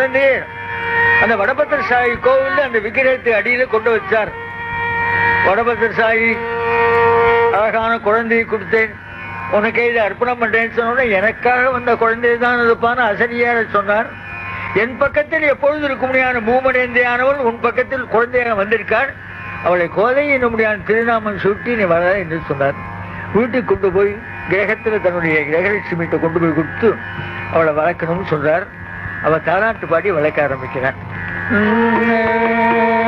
குழந்தையே அந்த வடபத்திர சாயி கோவில்ல அந்த விக்கிரகத்தை அடியில கொண்டு வச்சார் வடபத்திர சாயி அழகான குழந்தையை கொடுத்தேன் உனக்கே இதை அர்ப்பணம் பண்றேன்னு சொன்ன எனக்காக வந்த குழந்தை தான் இருப்பான்னு அசனியார சொன்னார் என் பக்கத்தில் எப்பொழுது இருக்கும்படியான மூமடேந்தையானவள் உன் பக்கத்தில் குழந்தையாக வந்திருக்காள் அவளை கோதை என்னும்படியான திருநாமம் சுட்டி நீ வர என்று சொன்னார் வீட்டுக்கு கொண்டு போய் கிரகத்தில் தன்னுடைய கிரகலட்சுமிகிட்ட கொண்டு போய் கொடுத்து அவளை வளர்க்கணும்னு சொல்றார் அவ தாலாட்டு பாடி வளர்க்க ஆரம்பிக்கிறான்